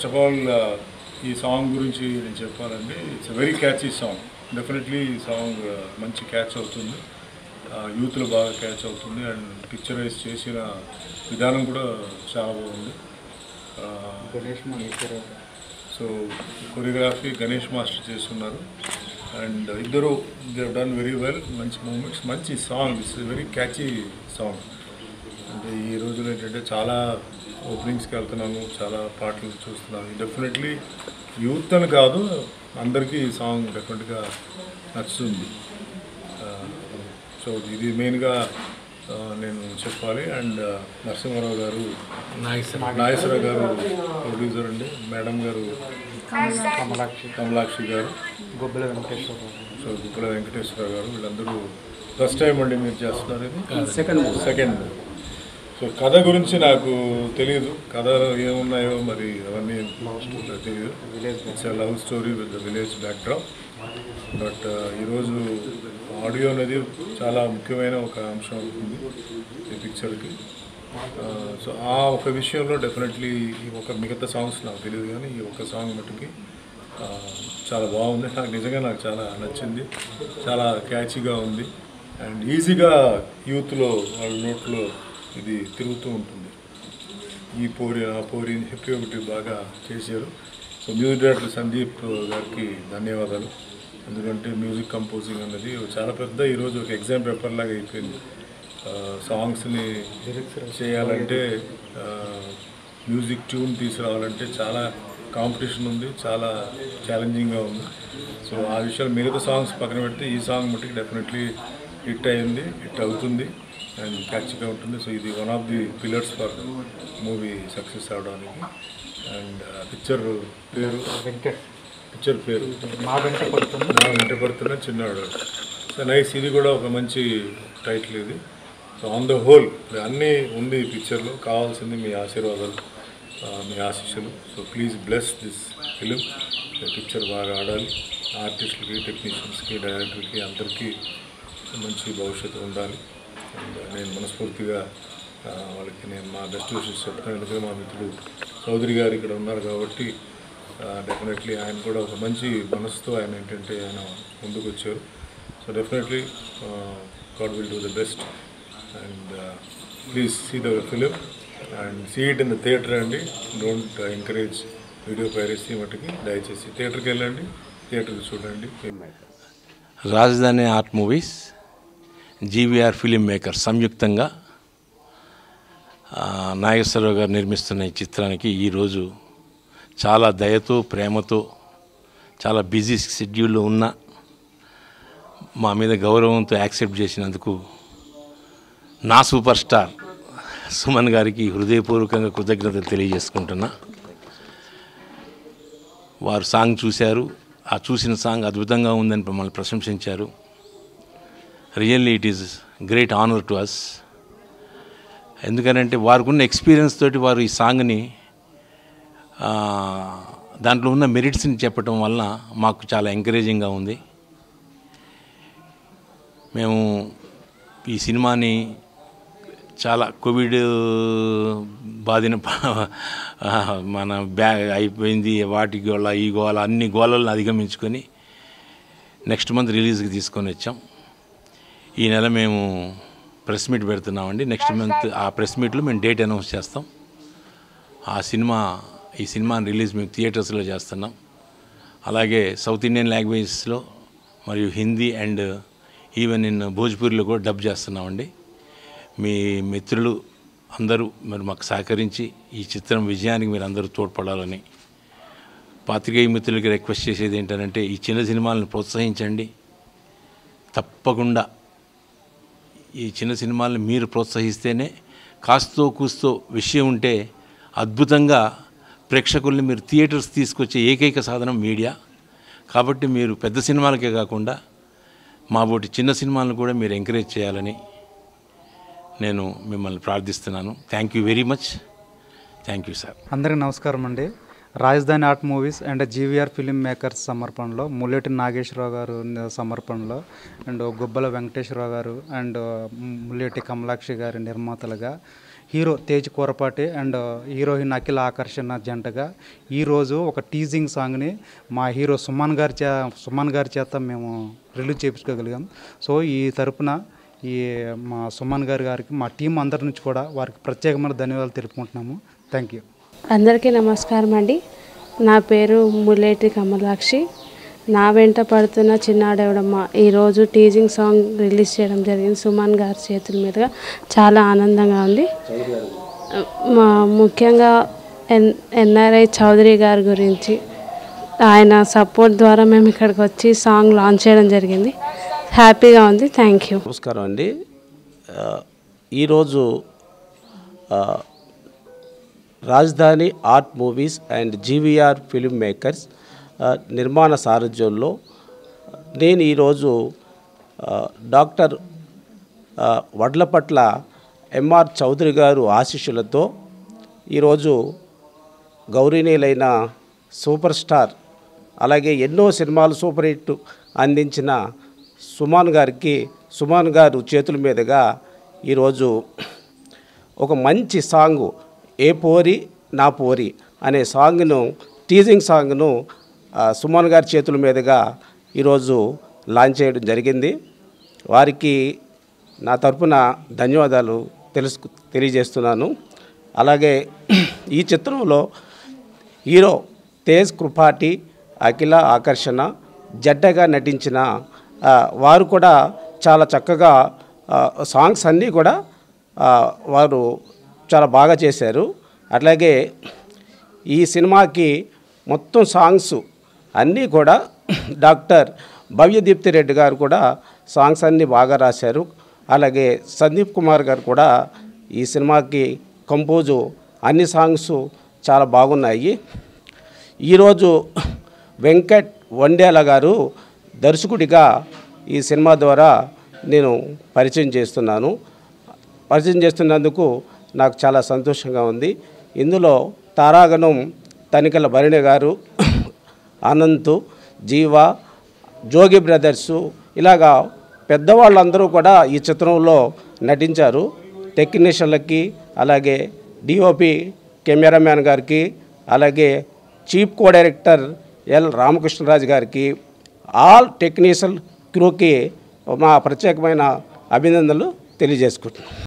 first of all ఈ song గురించి నేను చెప్పాలంటే it's very catchy song definitely ఈ సాంగ్ మంచి క్యాచ్ అవుతుంది యూత్లో బాగా క్యాచ్ అవుతుంది అండ్ పిక్చరైజ్ చేసిన విధానం కూడా చాలా బాగుంది Ganesh Maheshwara so choreography Ganesh master చేస్తున్నారు అండ్ ఇద్దరు దే డన్ వెరీ వెల్ మంచి మూమెంట్స్ మంచి song it's very catchy song అంటే ఈ రోజులో ఏంటంటే చాలా ఓపెనింగ్స్కి వెళ్తున్నాను చాలా పాటలు చూస్తున్నాను డెఫినెట్లీ యూత్ అని కాదు అందరికీ ఈ సాంగ్ డెఫినెట్గా నచ్చుతుంది సో ఇది మెయిన్గా ఆ, నేను చెప్పాలి అండ్ నరసింహారావు గారు నాగేశ్వరరావు గారు ప్రొడ్యూసర్ అండి మేడం గారు కమలాక్షి కమలాక్షి గారు గొబ్బల వెంకటేశ్వర సో గుప్పల వెంకటేశ్వరరావు గారు వీళ్ళందరూ ఫస్ట్ టైం అండి మీరు చేస్తున్నారు ఇది సెకండ్ సెకండ్ సో కథ గురించి నాకు తెలియదు కథలో ఏమున్నాయో మరి అవన్నీ తెలియదు it's love story with the village backdrop but ఈరోజు ఆడియో అనేది చాలా ముఖ్యమైన ఒక అంశం అవుతుంది ఈ పిక్చర్కి సో ఆ ఒక విషయంలో డెఫినెట్లీ ఈ ఒక మిగతా సాంగ్స్ నాకు తెలియదు కానీ ఈ ఒక సాంగ్ మటుకి ఆ, చాలా బాగుంది నాకు నిజంగా నాకు చాలా నచ్చింది చాలా క్యాచీగా ఉంది అండ్ ఈజీగా యూత్లో వాళ్ళ నోట్లో ఇది తిరుగుతూ ఉంటుంది ఈ పోరి ఆ పోరి అని చెప్పి ఒకటి బాగా చేశారు సో మ్యూజిక్ డైరెక్టర్ సందీప్ గారికి ధన్యవాదాలు ఎందుకంటే మ్యూజిక్ కంపోజింగ్ అన్నది చాలా పెద్ద ఈరోజు ఒక ఎగ్జామ్ పేపర్ లాగా అయిపోయింది ఆ, సాంగ్స్ని చేయాలంటే ఆ, మ్యూజిక్ ట్యూన్ తీసుకురావాలంటే చాలా కాంపిటీషన్ ఉంది చాలా ఛాలెంజింగ్గా ఉంది సో ఆ విషయాలు మిగతా సాంగ్స్ పక్కన పెడితే ఈ సాంగ్ మట్టుకు డెఫినెట్లీ హిట్ అయింది హిట్ అవుతుంది అండ్ క్యాచ్గా ఉంటుంది సో ఇది one of the pillars for movie success అవడానికి అండ్ పిక్చర్ పేరు వెంకట్ పిక్చర్ పేరు మా వెంట పడుతుంది నా వెంట పడుతున్న చిన్నాడు సో నైస్ ఇది కూడా ఒక మంచి టైటిల్ ఇది సో ఆన్ ద హోల్ అన్నీ ఉంది ఈ పిక్చర్లో కావాల్సింది మీ ఆశీర్వాదాలు ఆ, మీ ఆశీస్సులు so please bless this film picture బాగా ఆడాలి ఆర్టిస్టులకి టెక్నీషియన్స్కి డైరెక్టర్కి అందరికీ మంచి భవిష్యత్తు ఉండాలి అండ్ నేను మనస్ఫూర్తిగా ఆ, వాళ్ళకి నేను మా బెస్ట్ విషెస్ చెప్తాను ఎందుకంటే మా మిత్రుడు చౌదరి గారు ఇక్కడ ఉన్నారు కాబట్టి డెఫినెట్లీ ఆయన కూడా ఒక మంచి మనసుతో ఆయన ఏంటంటే ఆయన ముందుకు వచ్చారు so definitely God will do the best and please see the film and see it in the theatre అండి డోంట్ ఎంకరేజ్ వీడియో పైరసీ మట్టుకి దయచేసి థియేటర్కి వెళ్ళండి థియేటర్కి చూడండి Rajadhani art movies GVR film maker సంయుక్తంగా ఆ, నాగేశ్వరరావు గారు నిర్మిస్తున్న ఈ చిత్రానికి ఈరోజు చాలా దయతో ప్రేమతో చాలా బిజీ షెడ్యూల్లో ఉన్న మా మీద గౌరవంతో యాక్సెప్ట్ చేసినందుకు నా సూపర్ స్టార్ సుమన్ గారికి హృదయపూర్వకంగా కృతజ్ఞతలు తెలియజేసుకుంటున్నా వారు సాంగ్ చూశారు ఆ చూసిన సాంగ్ అద్భుతంగా ఉందని మమ్మల్ని ప్రశంసించారు really it is great honour to us ఎందుకనంటే వారికి ఉన్న ఎక్స్పీరియన్స్ తోటి వారు ఈ సాంగ్ని ఆ, దాంట్లో ఉన్న మెరిట్స్ని చెప్పటం వలన మాకు చాలా ఎంకరేజింగ్గా ఉంది మేము ఈ సినిమాని చాలా కోవిడ్ బాధిన ప- మన బ్యాగ్ అయిపోయింది వాటి గోళ ఈ గోళ అన్ని గోళలను అధిగమించుకొని నెక్స్ట్ మంత్ రిలీజ్కి తీసుకొని వచ్చాం ఈ నెల మేము ప్రెస్ మీట్ పెడుతున్నామండి నెక్స్ట్ మంత్ ఆ ప్రెస్ మీట్లో మేము డేట్ అనౌన్స్ చేస్తాం ఆ సినిమా ఈ సినిమాని రిలీజ్ మేము థియేటర్స్లో చేస్తున్నాం అలాగే సౌత్ ఇండియన్ లాంగ్వేజెస్లో మరియు హిందీ అండ్ ఈవెన్ ఇన్ భోజ్పూరిలో కూడా డబ్ చేస్తున్నామండి మీ మిత్రులు అందరూ మరి మాకు సహకరించి ఈ చిత్రం విజయానికి మీరు అందరూ తోడ్పడాలని పాత్రికేయ మిత్రులకి రిక్వెస్ట్ చేసేది ఏంటంటే ఈ చిన్న సినిమాలను ప్రోత్సహించండి తప్పకుండా ఈ చిన్న సినిమాలను మీరు ప్రోత్సహిస్తేనే కాస్తో కూస్తో విషయం ఉంటే అద్భుతంగా ప్రేక్షకుల్ని మీరు థియేటర్స్ తీసుకొచ్చే ఏకైక సాధనం మీడియా కాబట్టి మీరు పెద్ద సినిమాలకే కాకుండా మా బోటి చిన్న సినిమాలను కూడా మీరు ఎంకరేజ్ చేయాలని నేను మిమ్మల్ని ప్రార్థిస్తున్నాను thank you very much thank you sir అందరికీ నమస్కారం అండి Rajadhani art movies and GVR film makers సమర్పణలో ముల్లెటి నాగేశ్వరరావు గారు సమర్పణలో అండ్ గుబ్బల వెంకటేశ్వరరావు గారు అండ్ ముల్లెటి కమలాక్షి గారి నిర్మాతలుగా hero Tej Kurapati and heroine Akhila Akarshana జంటగా ఈరోజు ఒక టీజింగ్ సాంగ్ని మా హీరో సుమన్ గారి చే సుమన్ గారి చేత మేము రిలీజ్ చేయించుకోగలిగాం సో ఈ తరపున ఈ మా సుమన్ గారి గారికి మా టీం అందరి నుంచి కూడా వారికి ప్రత్యేకమైన ధన్యవాదాలు తెలుపుకుంటున్నాము థ్యాంక్ యూ అందరికీ నమస్కారం అండి నా పేరు ముల్లేటి కమలాక్షి నా వెంట పడుతున్న చిన్నాడేవడమ్మ ఈరోజు టీజింగ్ సాంగ్ రిలీజ్ చేయడం జరిగింది సుమన్ గారి చేతుల మీదుగా చాలా ఆనందంగా ఉంది మా ముఖ్యంగా ఎన్ ఎన్ఆర్ఐ చౌదరి గారి గురించి ఆయన సపోర్ట్ ద్వారా మేము ఇక్కడికి వచ్చి సాంగ్ లాంచ్ చేయడం జరిగింది హ్యాపీగా ఉంది థ్యాంక్ యూ నమస్కారం అండి ఆ, ఈరోజు ఆ, Rajadhani art movies and GVR film makers ఆ, నిర్మాణ సారథ్యంలో నేను ఈరోజు ఆ, డాక్టర్ ఆ, వడ్లపట్ల ఎంఆర్ చౌదరి గారు ఆశీస్సులతో ఈరోజు గౌరీనీయులైన సూపర్ స్టార్ అలాగే ఎన్నో సినిమాలు సూపర్ హిట్ అందించిన సుమాన్ గారికి సుమాన్ గారు చేతుల మీదుగా ఈరోజు ఒక మంచి సాంగ్ ఏ పోరి నా పోరి అనే సాంగ్ను టీజింగ్ సాంగ్ను ఆ, సుమన్ గారి చేతుల మీదుగా ఈరోజు లాంచ్ చేయడం జరిగింది వారికి నా తరపున ధన్యవాదాలు తెలుసు తెలియజేస్తున్నాను అలాగే ఈ చిత్రంలో హీరో తేజ్ కృపాటి అఖిల ఆకర్షణ జడ్డగా నటించిన ఆ, వారు కూడా చాలా చక్కగా ఆ, సాంగ్స్ అన్నీ కూడా ఆ, వారు చాలా బాగా చేశారు అట్లాగే ఈ సినిమాకి మొత్తం సాంగ్స్ అన్నీ కూడా డాక్టర్ భవ్యదీప్తి రెడ్డి గారు కూడా సాంగ్స్ అన్నీ బాగా రాశారు అలాగే సందీప్ కుమార్ గారు కూడా ఈ సినిమాకి కంపోజు అన్ని సాంగ్స్ చాలా బాగున్నాయి ఈరోజు వెంకట్ వండేల గారు దర్శకుడిగా ఈ సినిమా ద్వారా నేను పరిచయం చేస్తున్నాను పరిచయం చేస్తున్నందుకు నాకు చాలా సంతోషంగా ఉంది ఇందులో తారాగణం తనికల భరణి గారు అనంత్ జీవ జోగి బ్రదర్సు ఇలాగా పెద్దవాళ్ళందరూ కూడా ఈ చిత్రంలో నటించారు టెక్నీషియన్లకి అలాగే డిఓపి కెమెరామ్యాన్ గారికి అలాగే chief co director L Ramakrishnaraju గారికి ఆల్ టెక్నీషియన్ క్రూకి మా ప్రత్యేకమైన అభినందనలు తెలియజేసుకుంటున్నాం